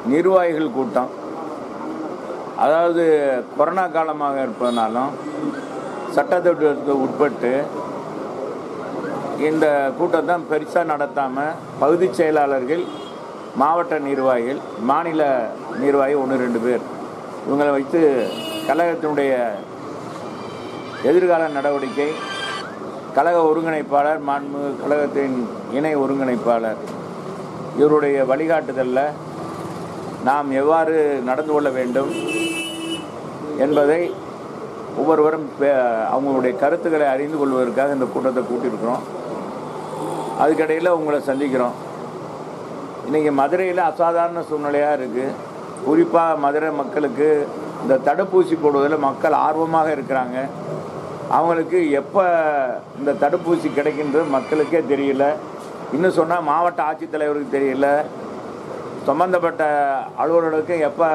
நிர்வாகிகள் கூட்டம் அதாவது கொரோனா காலமாக இருப்பதனாலும் சட்டத்திட்டத்துக்கு உட்பட்டு இந்த கூட்டம் தான் பெருசாக நடத்தாமல் பகுதி செயலாளர்கள் மாவட்ட நிர்வாகிகள் மாநில நிர்வாகி ஒன்று ரெண்டு பேர் இவங்களை வைத்து கழகத்தினுடைய எதிர்கால நடவடிக்கை கழக ஒருங்கிணைப்பாளர் மாண்பு கழகத்தின் இணை ஒருங்கிணைப்பாளர் இவருடைய வழிகாட்டுதலில் நாம் எவ்வாறு நடந்து கொள்ள வேண்டும் என்பதை ஒவ்வொருவரும் பே- அவங்களுடைய கருத்துக்களை அறிந்து கொள்வதற்காக இந்த கூட்டத்தை கூட்டியிருக்கிறோம் அதுக்கிடையில் உங்களை சந்திக்கிறோம் இன்றைக்கி மதுரையில் அசாதாரண சூழ்நிலையாக இருக்குது குறிப்பாக மதுரை மக்களுக்கு இந்த தடுப்பூசி போடுவதில் மக்கள் ஆர்வமாக இருக்கிறாங்க அவங்களுக்கு எப்போ இந்த தடுப்பூசி கிடைக்கின்றது மக்களுக்கே தெரியல இன்னும் சொன்னால் மாவட்ட ஆட்சித்தலைவருக்கு தெரியல சம்மந்தப்பட்ட அலுவலர்களுக்கு எப்போ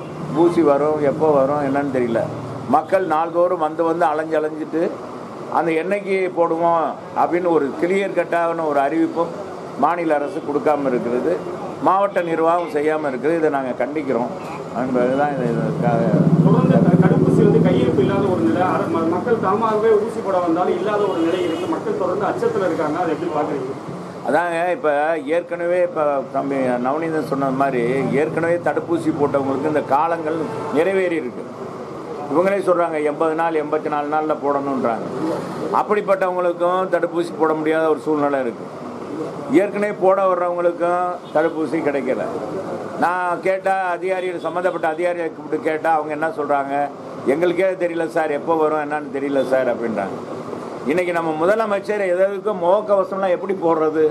ஊசி வரும் எப்போ வரும் என்னன்னு தெரியல மக்கள் நாள்தோறும் வந்து வந்து அலைஞ்சு அலைஞ்சிட்டு அந்த என்னைக்கு போடுவோம் அப்படின்னு ஒரு கிளியர் கட்டான ஒரு அறிவிப்பும் மாநில அரசு கொடுக்காம இருக்கிறது மாவட்ட நிர்வாகம் செய்யாமல் இருக்குது இதை நாங்கள் கண்டிக்கிறோம் என்பதுதான் இது இதுக்காக தொடர்ந்து த- தடுப்பூசி வந்து கையிருப்பு இல்லாத ஒரு நிலை அர- ம- மக்கள் தாமாகவே ஊசி போட வந்தாலும் இல்லாத ஒரு நிலை இருக்கு மக்கள் தொடர்ந்து அச்சத்தில் இருக்காங்க அதை எப்படி பார்க்குறீங்க அதாங்க இப்போ ஏற்கனவே இப்போ தம்பி நவநீதன் சொன்னது மாதிரி ஏற்கனவே தடுப்பூசி போட்டவங்களுக்கு இந்த காலங்கள் நிறைவேறி இருக்கு இவங்களே சொல்கிறாங்க எண்பது நாள் எண்பத்தி நாலு நாளில் போடணுன்றாங்க அப்படிப்பட்டவங்களுக்கும் தடுப்பூசி போட முடியாத ஒரு சூழ்நிலை இருக்குது ஏற்கனவே போட வர்றவங்களுக்கும் தடுப்பூசி கிடைக்கல நான் கேட்டால் அதிகாரிகள் சம்மந்தப்பட்ட அதிகாரியை கூப்பிட்டு கேட்டால் அவங்க என்ன சொல்கிறாங்க எங்களுக்கே தெரியல சார் எப்போ வரும் என்னன்னு தெரியல சார் அப்படின்றாங்க இன்றைக்கி நம்ம முதலமைச்சர் எதற்கும் முகக்கவசம்லாம் எப்படி போடுறது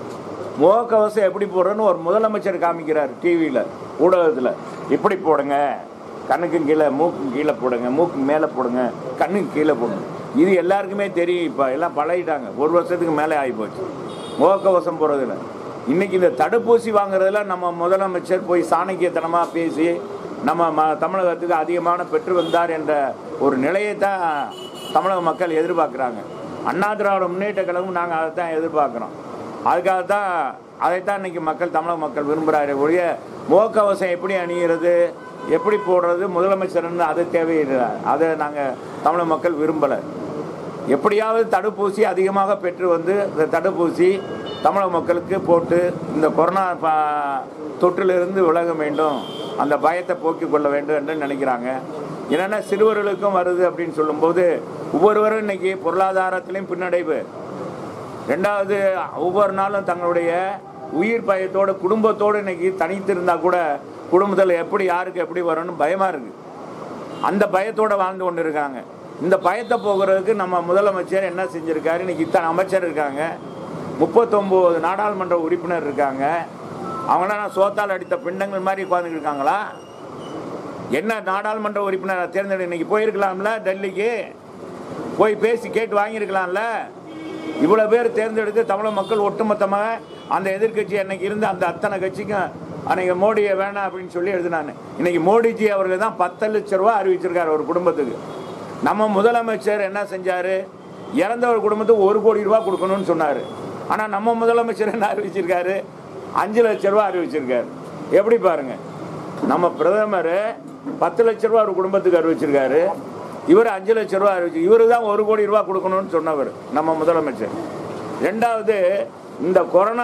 முகக்கவசம் எப்படி போடுறதுன்னு ஒரு முதலமைச்சர் காமிக்கிறார் டிவியில் ஊடகத்தில் இப்படி போடுங்க கண்ணுக்கு கீழே மூக்கு கீழே போடுங்க மூக்கு மேலே போடுங்க கண்ணுக்கு கீழே போடுங்க இது எல்லாருக்குமே தெரியும் இப்போ எல்லாம் பழகிட்டாங்க ஒரு வருஷத்துக்கு மேலே ஆகிப்போச்சு முகக்கவசம் போடுறதில்ல இன்னைக்கு இந்த தடுப்பூசி வாங்குறதுல நம்ம முதலமைச்சர் போய் சாணக்கியத்தனமாக பேசி நம்ம ம தமிழகத்துக்கு அதிகமான பெற்று வந்தார் என்ற ஒரு நிலையை தான் தமிழக மக்கள் எதிர்பார்க்குறாங்க அண்ணா திராவிட முன்னேற்ற கழகம் நாங்கள் அதை தான் எதிர்பார்க்குறோம் அதுக்காக தான் அதைத்தான் இன்னைக்கு மக்கள் தமிழக மக்கள் விரும்புகிறாரு ஒழிய முகக்கவசம் எப்படி அணிகிறது எப்படி போடுறது முதலமைச்சர்னு அது தேவையில்லை அதை நாங்கள் தமிழக மக்கள் விரும்பலை எப்படியாவது தடுப்பூசி அதிகமாக பெற்று வந்து இந்த தடுப்பூசி தமிழக மக்களுக்கு போட்டு இந்த கொரோனா ப- தொற்றிலிருந்து விலக வேண்டும் அந்த பயத்தை போக்கிக் கொள்ள வேண்டும் என்று நினைக்கிறாங்க என்னென்னா சிறுவர்களுக்கும் வருது அப்படின்னு சொல்லும்போது ஒவ்வொருவரும் இன்னைக்கு பொருளாதாரத்திலையும் பின்னடைவு ரெண்டாவது ஒவ்வொரு நாளும் தங்களுடைய உயிர் பயத்தோட குடும்பத்தோடு இன்னைக்கு தனித்து இருந்தால் கூட குடும்பத்தில் எப்படி யாருக்கு எப்படி வரும்னு பயமாக இருக்குது அந்த பயத்தோட வாழ்ந்து கொண்டு இருக்காங்க இந்த பயத்தை போகிறதுக்கு நம்ம முதலமைச்சர் என்ன செஞ்சிருக்காரு இன்னைக்கு இத்தனை அமைச்சர் இருக்காங்க முப்பத்தொம்போது நாடாளுமன்ற உறுப்பினர் இருக்காங்க அவங்களாம் நான் சோத்தால் அடித்த பிண்டங்கள் மாதிரி உட்காந்துட்டு இருக்காங்களா என்ன நாடாளுமன்ற உறுப்பினரை தேர்ந்தெடு இன்னைக்கு போயிருக்கலாம்ல டெல்லிக்கு போய் பேசி கேட்டு வாங்கியிருக்கலாம்ல இவ்வளோ பேர் தேர்ந்தெடுத்து தமிழக மக்கள் ஒட்டுமொத்தமாக அந்த எதிர்க்கட்சி அன்னைக்கு இருந்த அந்த அத்தனை கட்சிக்கும் அன்னைக்கு மோடியை வேணாம் அப்படின்னு சொல்லி எழுதினாங்க இன்னைக்கு மோடிஜி அவர்கள் தான் பத்து லட்ச ரூபா அறிவிச்சிருக்காரு ஒரு குடும்பத்துக்கு நம்ம முதலமைச்சர் என்ன செஞ்சார் இறந்த ஒரு குடும்பத்துக்கு ஒரு கோடி ரூபா கொடுக்கணும்னு சொன்னார் ஆனால் நம்ம முதலமைச்சர் என்ன அறிவிச்சிருக்காரு அஞ்சு லட்ச ரூபா அறிவிச்சிருக்காரு எப்படி பாருங்க நம்ம பிரதமர் பத்து லட்ச ரூபா ஒரு குடும்பத்துக்கு அறிவிச்சிருக்காரு இவர் அஞ்சு லட்ச ரூபா அறிவிச்சு இவரு தான் ஒரு கோடி ரூபா கொடுக்கணும்னு சொன்னவர் நம்ம முதலமைச்சர் ரெண்டாவது இந்த கொரோனா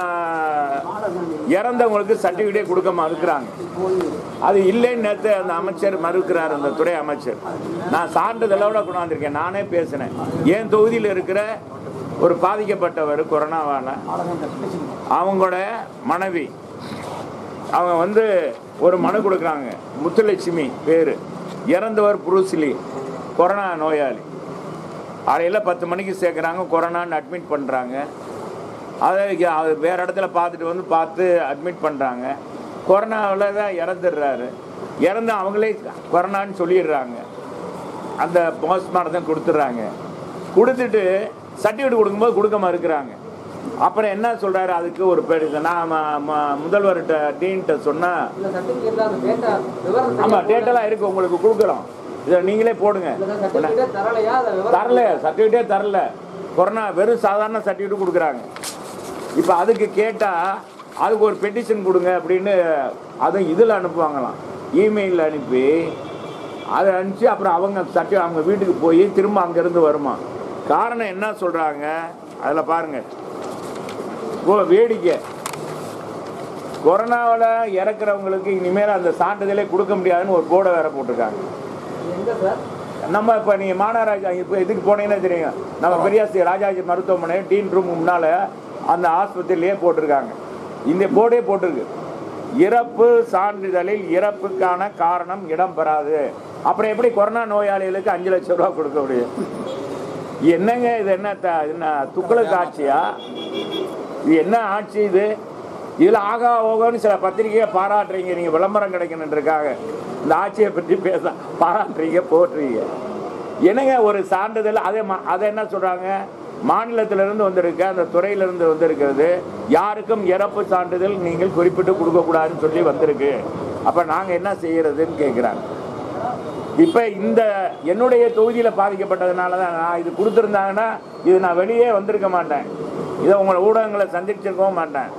இறந்தவங்களுக்கு சர்டிஃபிகேட்டே கொடுக்க மறுக்கிறாங்க அது இல்லைன்னு நேற்று அந்த அமைச்சர் மறுக்கிறார் அந்த துறை அமைச்சர் நான் சான்றிதழோட கொண்டாந்துருக்கேன் நானே பேசினேன் என் தொகுதியில் இருக்கிற ஒரு பாதிக்கப்பட்டவர் கொரோனாவால் அவங்களோட மனைவி அவங்க வந்து ஒரு மனு கொடுக்குறாங்க முத்துலட்சுமி பேர் இறந்தவர் புருசிலி கொரோனா நோயாளி காலையில் பத்து மணிக்கு சேர்க்குறாங்க கொரோனான்னு அட்மிட் பண்ணுறாங்க அதை இங்க அது வேறு இடத்துல பார்த்துட்டு வந்து பார்த்து அட்மிட் பண்ணுறாங்க கொரோனாவில் தான் இறந்துடுறாரு இறந்து அவங்களே கொரோனான்னு சொல்லிடுறாங்க அந்த போஸ்ட்மார்ட்டம் கொடுத்துட்றாங்க கொடுத்துட்டு சர்டிஃபிகேட் கொடுக்கும்போது கொடுக்க மறுக்கிறாங்க அப்புறம் என்ன சொல்கிறாரு அதுக்கு ஒரு பேர் நான் ம- ம- முதல்வர்கிட்ட டீன்கிட்ட சொன்னால் இல்ல சர்டிபிகேட்ல அந்த டேட்டா விவரம் ஆமாம் டேட்டெல்லாம் இருக்குது உங்களுக்கு கொடுக்குறோம் இதை நீங்களே போடுங்க சர்டிபிகேட்டே தரலையா அதை விவரம் தரல சர்டிஃபிகேட்டே தரல கொரோனா வெறும் சாதாரண சர்டிஃபிகேட் கொடுக்குறாங்க இப்போ அதுக்கு கேட்டால் அதுக்கு ஒரு பெட்டிஷன் கொடுங்க அப்படின்னு அதுவும் இதில் அனுப்புவாங்களாம் இமெயிலில் அனுப்பி அதை அனுப்பிச்சு அப்புறம் அவங்க சட்டி அவங்க வீட்டுக்கு போய் திரும்ப அங்கேருந்து வருமா காரணம் என்ன சொல்கிறாங்க அதில் பாருங்கள் ஓ வேடிக்கை கொரோனாவில் இறக்குறவங்களுக்கு இனிமேல் அந்த சான்றிதழே கொடுக்க முடியாதுன்னு ஒரு போர்டை வேற போட்டிருக்காங்க எங்க சார் நம்ம இப்போ நீங்கள் மாநகராஜா இப்போ இதுக்கு போனீங்கன்னா தெரியும் நம்ம பெரியாசி ராஜாஜி மருத்துவமனை டீன் ரூம் முன்னால் அந்த ஆஸ்பத்திரியிலே போட்டிருக்காங்க இந்த போர்டே போட்டிருக்கு இறப்பு சான்றிதழில் இறப்புக்கான காரணம் இடம் பெறாது அப்புறம் எப்படி கொரோனா நோயாளிகளுக்கு அஞ்சு லட்சம் ரூபா கொடுக்க முடியும் என்னங்க இது என்ன த- என்ன துக்களுக்கு ஆட்சியா இது என்ன ஆட்சி இது இதில் ஆகா ஓகோன்னு சில பத்திரிகையை பாராட்டுறீங்க நீங்கள் விளம்பரம் கிடைக்கணுன்றக்காக இந்த ஆட்சியை பற்றி பேச பாராட்டுறீங்க போட்டுறீங்க என்னங்க ஒரு சான்றிதழ் அதே மா- அதை என்ன சொல்கிறாங்க மாநிலத்திலிருந்து வந்திருக்க அந்த துறையிலிருந்து வந்திருக்கிறது யாருக்கும் இறப்பு சான்றிதழ் நீங்கள் குறிப்பிட்டு கொடுக்கக்கூடாதுன்னு சொல்லி வந்திருக்கு அப்போ நாங்கள் என்ன செய்யறதுன்னு கேட்குறாங்க இப்போ இந்த என்னுடைய தொகுதியில் பாதிக்கப்பட்டதுனால தான் நான் இது கொடுத்துருந்தாங்கன்னா இது நான் வெளியே வந்திருக்க மாட்டேன் இதை உங்களை ஊடகங்களை சந்திச்சிருக்கவும் மாட்டேன்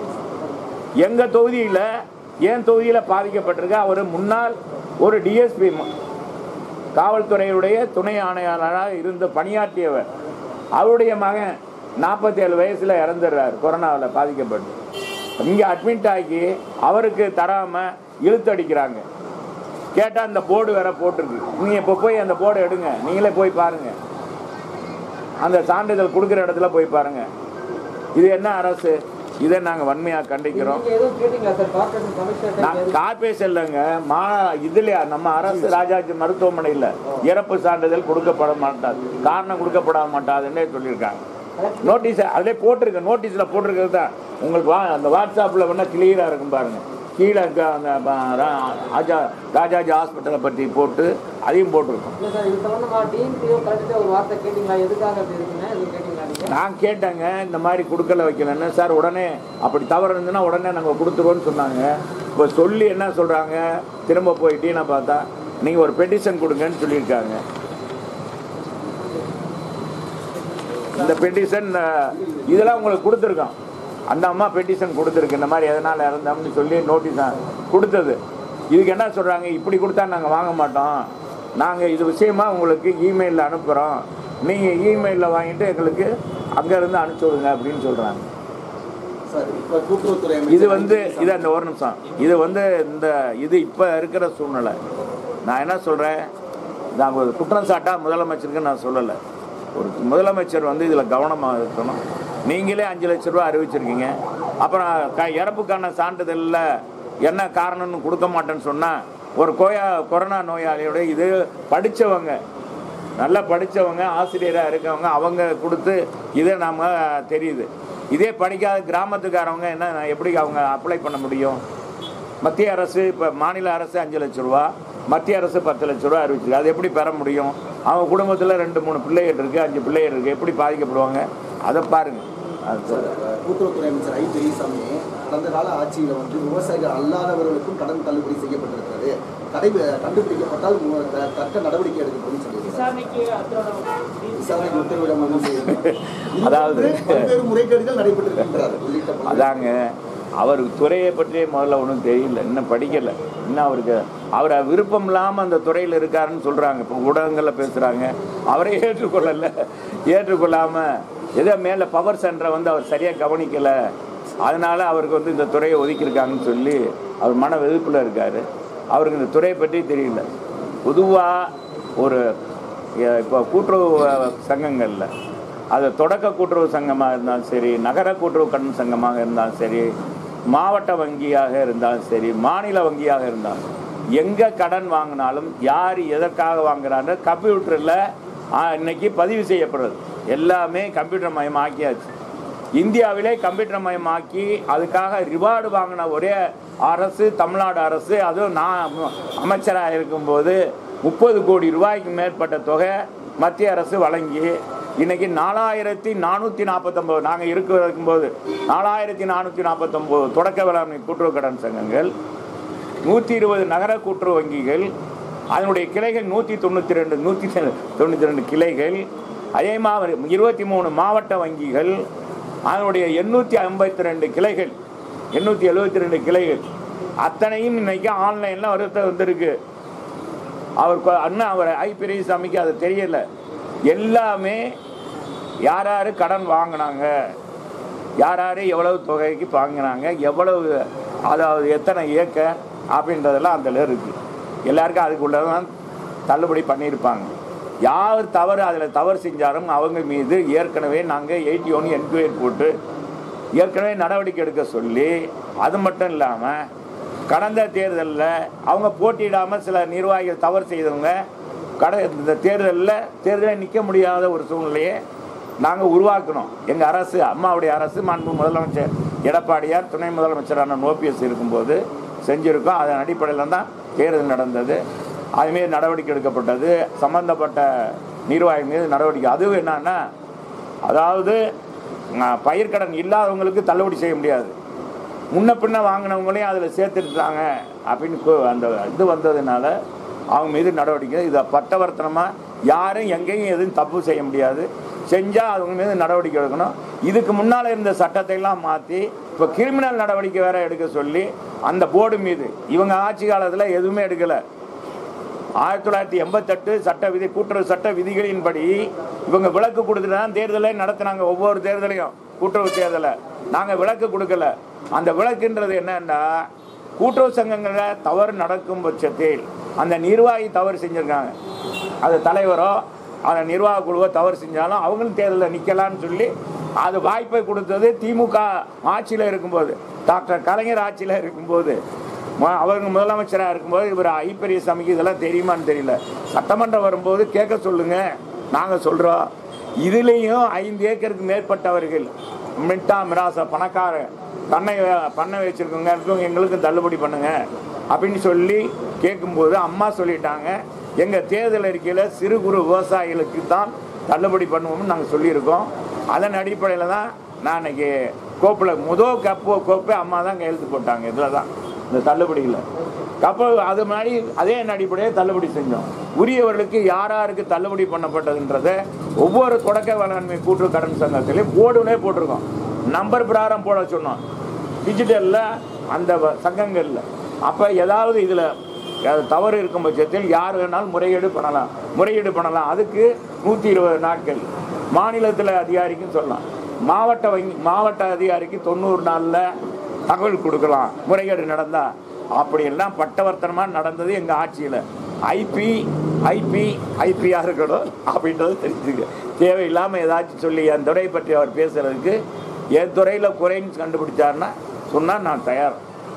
எங்கள் தொகுதியில் என் தொகுதியில் பாதிக்கப்பட்டிருக்க அவர் முன்னாள் ஒரு டிஎஸ்பி காவல்துறையுடைய துணை ஆணையாளராக இருந்து பணியாற்றியவர் அவருடைய மகன் நாற்பத்தேழு வயசில் இறந்துடுறார் கொரோனாவில் பாதிக்கப்பட்டு இங்கே அட்மிட் ஆகி அவருக்கு தராமல் இழுத்தடிக்கிறாங்க கேட்டால் அந்த போர்டு வேற போட்டிருக்கு நீங்கள் இப்போ போய் அந்த போர்டு எடுங்க நீங்களே போய் பாருங்கள் அந்த சான்றிதழ் கொடுக்குற இடத்துல போய் பாருங்கள் இது என்ன அரசு இதை நாங்கள் வன்மையாக கண்டிக்கிறோம் நீங்க எதுவும் கேட்டீங்களா சார் கார்பரேஷன் கமிஷனர் நான் கார்பரேஷன் இல்லைங்க மா இதுலையா நம்ம அரசு ராஜாஜி மருத்துவமனையில் இறப்பு சான்றிதழ் கொடுக்கப்பட மாட்டாது காரணம் கொடுக்கப்பட மாட்டாதுன்னே சொல்லியிருக்காங்க நோட்டீஸ் அதிலே போட்டிருக்கு நோட்டீஸில் போட்டிருக்கிறது தான் உங்களுக்கு வா அந்த வாட்ஸ்அப்பில் வேணால் கிளியராக இருக்கும் பாருங்கள் கீழே இருக்க அந்த ப- ரா- ராஜா ராஜாஜி ஹாஸ்பிட்டலை பற்றி போட்டு அதையும் போட்டிருக்கோம் இல்ல சார் இது சம்பந்தமா டிஎன்பிஓ கலெக்டர் ஒரு வார்த்தை கேட்டீங்களா எதுக்காக அப்படி இருக்குன்னு எதுவும் கேட்டீங்களா நீங்க நான் கேட்டேங்க இந்த மாதிரி கொடுக்கல வைக்கலன்னு சார் உடனே அப்படி தவறு இருந்துன்னா உடனே நாங்கள் கொடுத்துருவோன்னு சொன்னாங்க இப்போ சொல்லி என்ன சொல்கிறாங்க திரும்ப போய் டீனை பார்த்தா நீங்கள் ஒரு பெட்டிஷன் கொடுங்கன்னு சொல்லியிருக்காங்க இந்த பெட்டிஷன் இதெல்லாம் உங்களுக்கு கொடுத்துருக்கோம் அந்த அம்மா பெட்டிஷன் கொடுத்துருக்கு இந்த மாதிரி எதனால் இறந்தோம்னு சொல்லி நோட்டீஸ் கொடுத்தது இதுக்கு என்ன சொல்கிறாங்க இப்படி கொடுத்தா நாங்கள் வாங்க மாட்டோம் நாங்கள் இது விஷயமா உங்களுக்கு இமெயிலில் அனுப்புகிறோம் நீங்கள் இமெயிலில் வாங்கிட்டு எங்களுக்கு அங்கேருந்து அனுப்பிச்சி விடுங்க அப்படின்னு சொல்கிறாங்க சார் இப்ப கூட்டுறவுத்துறை இது வந்து இது அந்த ஒரு நிமிஷம் இது வந்து இந்த இது இப்போ இருக்கிற சூழ்நிலை நான் என்ன சொல்கிறேன் நான் ஒரு குற்றம் சாட்டா முதலமைச்சருக்கு நான் சொல்லலை ஒரு முதலமைச்சர் வந்து இதில் கவனமாக இருக்கணும் நீங்களே அஞ்சு லட்ச ரூபா அறிவிச்சிருக்கீங்க அப்புறம் க இறப்புக்கான சான்றிதழில் என்ன காரணம்னு கொடுக்க மாட்டேன்னு சொன்னால் ஒரு கோயா கொரோனா நோயாளியோட இது படித்தவங்க நல்லா படித்தவங்க ஆசிரியராக இருக்கவங்க அவங்க கொடுத்து இதை நாம் தெரியுது இதே படிக்காத கிராமத்துக்காரவங்க என்ன எப்படி அவங்க அப்ளை பண்ண முடியும் மத்திய அரசு இப்போ மாநில அரசு அஞ்சு லட்ச ரூபா மத்திய அரசு பத்து லட்ச ரூபா அறிவிச்சிருக்கு அது எப்படி பெற முடியும் அவங்க குடும்பத்தில் ரெண்டு மூணு பிள்ளைகள் இருக்குது அஞ்சு பிள்ளைகள் இருக்குது எப்படி பாதிக்கப்படுவாங்க அதை பாருங்கள் அது சார் கூட்டுறவுத்துறை அமைச்சர் ஐ பெரியசாமி கடந்த கால ஆட்சியில் வந்து விவசாயிகள் அல்லாதவர்களுக்கும் கடன் தள்ளுபடி செய்யப்பட்டிருக்கிறது கடை கண்டுபிடிக்கப்பட்டால் மு- த- தக்க நடவடிக்கை எடுக்கப்படும் சொல்லியிருக்காரு விசாரணைக்கு உத்தரவிட மனு செய்யுங்கள். இது அதாவது- போன்று பல்வேறு முறைகேடுகள் நடைபெற்றிருக்கின்றார் உள்ளிட்ட பல்வேறு- அதாங்க அவருக்கு துறையை பற்றியே முதல்ல ஒன்றும் தெரியல இன்னும் படிக்கலை இன்னும் அவருக்கு அவர் விருப்பம் இல்லாமல் அந்த துறையில் இருக்காருன்னு சொல்கிறாங்க இப்போ ஊடகங்களில் பேசுகிறாங்க அவரே ஏற்றுக்கொள்ளலை ஏற்றுக்கொள்ளாமல் ஏதோ மேலே பவர் சென்டரை வந்து அவர் சரியாக கவனிக்கலை அதனால் அவருக்கு வந்து இந்த துறையை ஒதுக்கியிருக்காங்கன்னு சொல்லி அவர் மன வெறுப்பில் இருக்கார் அவருக்கு இந்த துறையை பற்றி தெரியல பொதுவாக ஒரு எ- இப்போ கூட்டுறவு அஹ், சங்கங்கள்ல அது தொடக்க கூட்டுறவு சங்கமாக இருந்தாலும் சரி நகர கூட்டுறவு கடன் சங்கமாக இருந்தாலும் சரி மாவட்ட வங்கியாக இருந்தாலும் சரி மாநில வங்கியாக இருந்தாலும் எங்கே கடன் வாங்கினாலும் யார் எதற்காக வாங்குறாங்க கம்ப்யூட்டரில் இன்னைக்கு பதிவு செய்யப்படுறது எல்லாமே கம்ப்யூட்டர் மயமாக்கியாச்சு இந்தியாவிலே கம்ப்யூட்டர் மயமாக்கி அதுக்காக ரிவார்டு வாங்கின ஒரே அரசு தமிழ்நாடு அரசு அதுவும் நான் அமைச்சராக இருக்கும்போது முப்பது கோடி ரூபாய்க்கு மேற்பட்ட தொகை மத்திய அரசு வழங்கி இன்னைக்கு நாலாயிரத்தி நானூற்றி நாற்பத்தொம்போது நாங்கள் இருக்க இருக்கும்போது நாலாயிரத்தி நானூற்றி நாற்பத்தொம்போது தொடக்க வேளாண்மை கூட்டுறவு கடன் சங்கங்கள் நூற்றி இருபது நகர கூட்டுறவு வங்கிகள் அதனுடைய கிளைகள் நூற்றி தொண்ணூற்றி ரெண்டு நூற்றி தொண்ணூற்றி ரெண்டு கிளைகள் அதே மாதிரி இருபத்தி மூணு மாவட்ட வங்கிகள் அதனுடைய எண்ணூற்றி ஐம்பத்தி ரெண்டு கிளைகள் எண்ணூற்றி எழுபத்தி ரெண்டு கிளைகள் அத்தனையும் இன்னைக்கு ஆன்லைனில் ஒருத்தர் வந்திருக்கு அவர் கொ- அண்ணன் அவர் ஐ பெரியசாமிக்கு அது தெரியல எல்லாமே யார் யார் கடன் வாங்கினாங்க யார் யார் எவ்வளவு தொகைக்கு வாங்கினாங்க எவ்வளவு அதாவது எத்தனை ஏக்கர் அப்படின்றதெல்லாம் அதில் இருக்குது எல்லாருக்கும் அதுக்குள்ளே தான் தள்ளுபடி பண்ணியிருப்பாங்க யார் தவறு அதில் தவறு செஞ்சாலும் அவங்க மீது ஏற்கனவே நாங்கள் எயிட்டி ஒன் என்கொயரி போட்டு ஏற்கனவே நடவடிக்கை எடுக்க சொல்லி அது மட்டும் இல்லாமல் கடந்த தேர்தலில் அவங்க போட்டியிடாமல் சில நிர்வாகிகள் தவறு செய்தவங்க கட இந்த தேர்தலில் தேர்தலில் நிற்க முடியாத ஒரு சூழ்நிலையை நாங்கள் உருவாக்கணும் எங்கள் அரசு அம்மாவுடைய அரசு மாண்பு முதலமைச்சர் எடப்பாடியார் துணை முதலமைச்சரான ஓபிஎஸ் இருக்கும்போது செஞ்சுருக்கோம் அதன் அடிப்படையில் தான் தேர்தல் நடந்தது அதுமாரி நடவடிக்கை எடுக்கப்பட்டது சம்பந்தப்பட்ட நிர்வாகி மீது நடவடிக்கை அதுவும் என்னன்னா அதாவது அஹ், பயிர்க்கடன் இல்லாதவங்களுக்கு தள்ளுபடி செய்ய முடியாது முன்ன பின்ன வாங்கினவங்களையும் அதில் சேர்த்துட்டாங்க அப்படின்னு கு- அந்த இது வந்ததுனால அவங்க மீது நடவடிக்கை இதை பட்டவர்த்தனமாக யாரும் எங்கேயும் எதுவும் தப்பு செய்ய முடியாது செஞ்சால் அவங்க மீது நடவடிக்கை எடுக்கணும் இதுக்கு முன்னால் இருந்த சட்டத்தை எல்லாம் மாற்றி இப்போ கிரிமினல் நடவடிக்கை வேற எடுக்க சொல்லி அந்த போர்டு மீது இவங்க ஆட்சி காலத்தில் எதுவுமே எடுக்கலை ஆயிரத்தி தொள்ளாயிரத்தி எண்பத்தெட்டு சட்ட விதி கூட்டுறவு சட்ட விதிகளின்படி இவங்க விலக்கு கொடுத்துட்டு தான் தேர்தலை நடத்துனாங்க ஒவ்வொரு தேர்தலையும் கூட்டுறவு தேர்தலை நாங்கள் விலக்கு கொடுக்கல அந்த விலக்குன்றது என்னன்னா கூட்டுறவு சங்கங்களில் தவறு நடக்கும் பட்சத்தில் அந்த நிர்வாகி தவறு செஞ்சுருக்காங்க அது தலைவரோ அந்த நிர்வாக குழுவோ தவறு செஞ்சாலும் அவங்களும் தேர்தலில் நிற்கலான்னு சொல்லி அது வாய்ப்பை கொடுத்தது திமுக ஆட்சியில் இருக்கும்போது டாக்டர் கலைஞர் ஆட்சியில் இருக்கும்போது ம- அவங்க முதலமைச்சராக இருக்கும்போது இவர் ஐ பெரியசாமிக்கு இதெல்லாம் தெரியுமான்னு தெரியல சட்டமன்றம் வரும்போது கேட்க சொல்லுங்க நாங்கள் சொல்கிறோம் இதுலேயும் ஐந்து ஏக்கருக்கு மேற்பட்டவர்கள் மிட்டா மிராசா பணக்காரன் பண்ணை வே- பண்ணை வச்சுருக்கவங்க இருக்கவங்க எங்களுக்கும் தள்ளுபடி பண்ணுங்க அப்படின்னு சொல்லி கேட்கும்போது அம்மா சொல்லிட்டாங்க எங்கள் தேர்தல் அறிக்கையில் சிறு குறு விவசாயிகளுக்கு தான் தள்ளுபடி பண்ணுவோம்னு நாங்கள் சொல்லியிருக்கோம் அதன் அடிப்படையில் தான் நான் இன்னைக்கு கோப்பில் முதல் கப்பு கோப்பை அம்மா தான் கையெழுத்து போட்டாங்க இதில் தான் இந்த தள்ளுபடியில் அப்போ அது மாதிரி அதே அடிப்படையில் தள்ளுபடி செஞ்சோம் உரியவர்களுக்கு யார் யாருக்கு தள்ளுபடி பண்ணப்பட்டதுன்றதை ஒவ்வொரு தொடக்க வேளாண்மை கூட்டுறவு கடன் சங்கத்திலையும் போர்டுனே போட்டிருக்கோம் நம்பர் பிரகாரம் போட சொன்னோம் டிஜிட்டலில் அந்த வ- சங்கங்களில் அப்போ ஏதாவது இதில் தவறு இருக்கும் பட்சத்தில் யார் வேணாலும் முறையீடு பண்ணலாம் முறையீடு பண்ணலாம் அதுக்கு நூற்றி இருபது நாட்கள் மாநிலத்தில் அதிகாரிக்கும் சொல்லலாம் மாவட்ட வங்கி மாவட்ட அதிகாரிக்கு தொண்ணூறு நாளில் தகவல் கொடுக்கலாம் முறைகேடு நடந்தா அப்படியெல்லாம் பட்டவர்த்தனமாக நடந்தது எங்கள் ஆட்சியில் ஐபி ஐபி ஐபியாக இருக்கணும் அப்படின்றது தெரிஞ்சுக்க தேவையில்லாமல் ஏதாச்சும் சொல்லி என் துறையை பற்றி அவர் பேசுறதுக்கு என் துறையில் குறைன்னு கண்டுபிடிச்சாருன்னா சொன்னால் நான் தயார்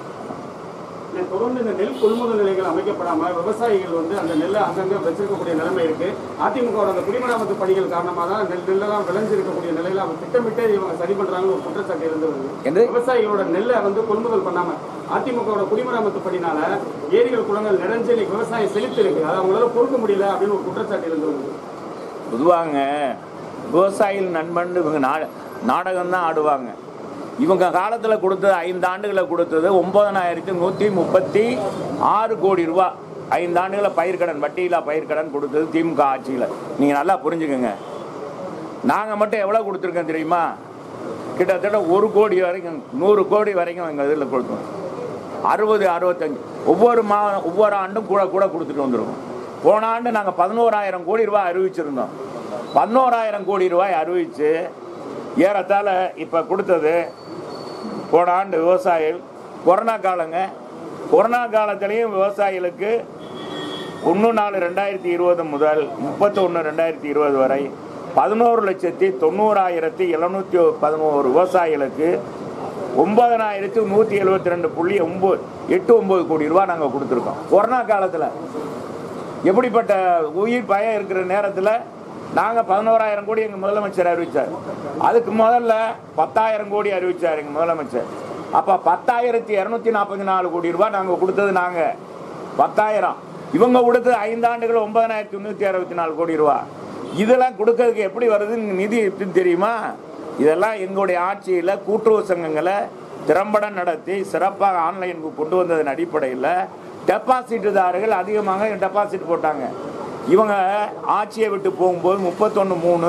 இந்த தொடர்ந்து இந்த நெல் கொள்முதல் நிலையங்கள் அமைக்கப்படாம விவசாயிகள் வந்து அந்த நெல்லை அங்கங்க வச்சிருக்கக்கூடிய நிலைமை இருக்கு அதிமுக வோட அந்த குடிமராமத்து பணிகள் காரணமாக தான் நெல் நெல்லெல்லாம் விளைஞ்சிருக்கக்கூடிய நிலையில அவங்க திட்டமிட்டே இவங்க சரி பண்றாங்கன்னு ஒரு குற்றச்சாட்டு இருந்து வருது என்று விவசாயிகளோட நெல்லை வந்து கொள்முதல் பண்ணாம அதிமுகவோட குடிமராமத்து பணினால ஏரிகள் குளங்கள் நிறைஞ்சு இன்னைக்கு விவசாயம் செழித்து இருக்கு அதை அவங்களால பொறுக்க முடியல அப்படின்னு ஒரு குற்றச்சாட்டு இருந்து வருது பொதுவாங்க விவசாயிகள் நண்பன் இவங்க நா நாடகம் தான் ஆடுவாங்க இவங்க காலத்தில் கொடுத்தது ஐந்து ஆண்டுகளை கொடுத்தது ஒன்பதனாயிரத்தி நூற்றி முப்பத்தி ஆறு கோடி ரூபா ஐந்து ஆண்டுகளை பயிர்க்கடன் வட்டியில்லா பயிர்க்கடன் கொடுத்தது திமுக ஆட்சியில் நீங்கள் நல்லா புரிஞ்சுக்கோங்க நாங்கள் மட்டும் எவ்வளோ கொடுத்துருக்கோம் தெரியுமா கிட்டத்தட்ட ஒரு கோடி வரைக்கும் நூறு கோடி வரைக்கும் எங்கள் இதில் கொடுத்தோம் அறுபது அறுபத்தஞ்சு ஒவ்வொரு மா ஒவ்வொரு ஆண்டும் கூட கூட கொடுத்துட்டு வந்துருக்கோம் போன ஆண்டு நாங்கள் பதினோராயிரம் கோடி ரூபாய் அறிவிச்சிருந்தோம் பதினோராயிரம் கோடி ரூபாய் அறிவித்து ஏறத்தாழ இப்போ கொடுத்தது போன ஆண்டு விவசாயிகள் கொரோனா காலங்க கொரோனா காலத்திலையும் விவசாயிகளுக்கு ஒன்று நாலு ரெண்டாயிரத்தி இருபது முதல் முப்பத்தொன்று ரெண்டாயிரத்தி இருபது வரை பதினோரு லட்சத்தி தொண்ணூறாயிரத்தி எழுநூற்றி பதினோரு விவசாயிகளுக்கு ஒன்பதனாயிரத்தி நூற்றி எழுபத்தி ரெண்டு புள்ளி ஒம்பது எட்டு ஒம்பது கோடி ரூபா நாங்கள் கொடுத்துருக்கோம் கொரோனா காலத்தில் எப்படிப்பட்ட உயிர் பயம் இருக்கிற நேரத்தில் நாங்கள் பதினோராயிரம் கோடி எங்கள் முதலமைச்சர் அறிவித்தார் அதுக்கு முதல்ல பத்தாயிரம் கோடி அறிவித்தார் எங்கள் முதலமைச்சர் அப்போ பத்தாயிரத்தி இரநூத்தி நாற்பத்தி நாலு கோடி ரூபாய் நாங்கள் கொடுத்தது நாங்கள் பத்தாயிரம் இவங்க கொடுத்தது ஐந்தாண்டுகள் ஒன்பதனாயிரத்தி முந்நூற்றி அறுபத்தி நாலு கோடி ரூபா இதெல்லாம் கொடுக்கறதுக்கு எப்படி வருதுன்னு நிதி எப்படின்னு தெரியுமா இதெல்லாம் எங்களுடைய ஆட்சியில் கூட்டுறவு சங்கங்களை திறம்பட நடத்தி சிறப்பாக ஆன்லைனுக்கு கொண்டு வந்ததன் அடிப்படையில் டெபாசிட்டுதாரர்கள் அதிகமாக டெபாசிட் போட்டாங்க இவங்க ஆட்சியை விட்டு போகும்போது முப்பத்தொன்று மூணு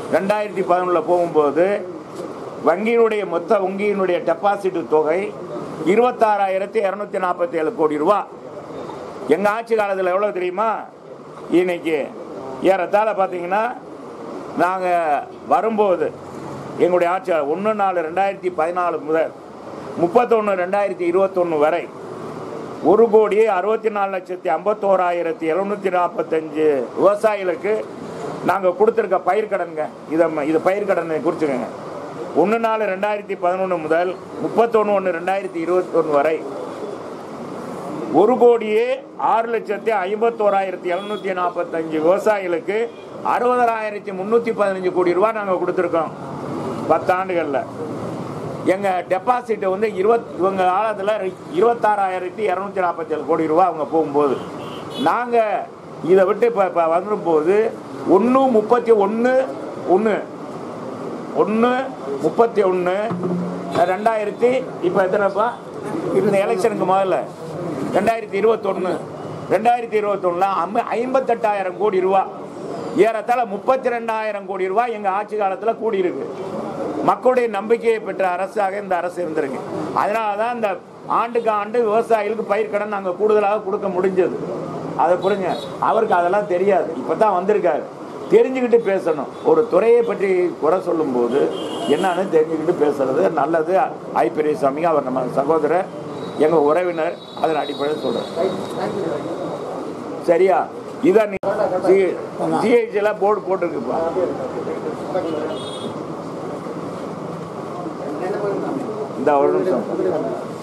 ரெண்டாயிரத்தி பதினொன்றில் போகும்போது வங்கியினுடைய மொத்த வங்கியினுடைய டெபாசிட் தொகை இருபத்தாறாயிரத்தி இரநூத்தி நாற்பத்தி ஏழு கோடி ரூபா எங்கள் ஆட்சி காலத்தில் எவ்வளோ தெரியுமா இன்னைக்கு ஏறத்தாழ பார்த்தீங்கன்னா நாங்கள் வரும்போது எங்களுடைய ஆட்சி ஒன்று நாலு ரெண்டாயிரத்தி பதினாலு முதல் முப்பத்தொன்று ரெண்டாயிரத்தி இருபத்தொன்று வரை ஒரு கோடி அறுபத்தி நாலு லட்சத்தி ஐம்பத்தோராயிரத்தி எழுநூத்தி நாற்பத்தஞ்சு விவசாயிகளுக்கு நாங்கள் கொடுத்துருக்க பயிர்க்கடனுங்க இதை ம- இது பயிர்க்கடனை குறிச்சுக்கோங்க ஒன்று நாலு ரெண்டாயிரத்தி பதினொன்று முதல் முப்பத்தொன்று ஒன்று ரெண்டாயிரத்தி இருபத்தொன்று வரை ஒரு கோடியே ஆறு லட்சத்தி ஐம்பத்தோராயிரத்தி எழுநூத்தி நாற்பத்தஞ்சு விவசாயிகளுக்கு அறுபதாயிரத்தி முந்நூற்றி பதினஞ்சு கோடி ரூபாய் நாங்கள் கொடுத்துருக்கோம் பத்தாண்டுகளில் எங்கள் டெபாசிட் வந்து இருபத் இவங்க காலத்தில் இருபத்தாறாயிரத்தி இரநூத்தி நாற்பத்தேழு கோடி ரூபா அவங்க போகும்போது நாங்கள் இதை விட்டு இப்போ இப்போ வந்தும்போது ஒன்று முப்பத்தி ஒன்று ஒன்று ஒன்று முப்பத்தி ஒன்று ரெண்டாயிரத்தி இப்போ எத்தனைப்பா இந்த எலெக்ஷனுக்கு முதல்ல ரெண்டாயிரத்தி இருபத்தொன்று ரெண்டாயிரத்தி இருபத்தொன்னுல அம்ப ஐம்பத்தெட்டாயிரம் கோடி ரூபா ஏறத்தாழ முப்பத்தி ரெண்டாயிரம் கோடி ரூபா எங்கள் ஆட்சி காலத்தில் கூடியிருக்கு மக்களுடைய நம்பிக்கையை பெற்ற அரசாக இந்த அரசு இருந்திருக்கு அதனால தான் இந்த ஆண்டுக்கு ஆண்டு விவசாயிகளுக்கு பயிர்க்கடன் நாங்கள் கூடுதலாக கொடுக்க முடிஞ்சது அதை புரிஞ்சு அவருக்கு அதெல்லாம் தெரியாது இப்போ தான் வந்திருக்காரு தெரிஞ்சுக்கிட்டு பேசணும் ஒரு துறையை பற்றி குறை சொல்லும்போது என்னன்னு தெரிஞ்சுக்கிட்டு பேசுறது நல்லது ஐ பெரியசாமி அவர் நம்ம சகோதரர் எங்கள் உறவினர் அதன் அடிப்படையில் சொல்கிறேன் சரியா இதான் நீ ஜிஹெச்ல போர்டு போட்டிருக்குப்பா இந்த ஒரு நிமிஷம்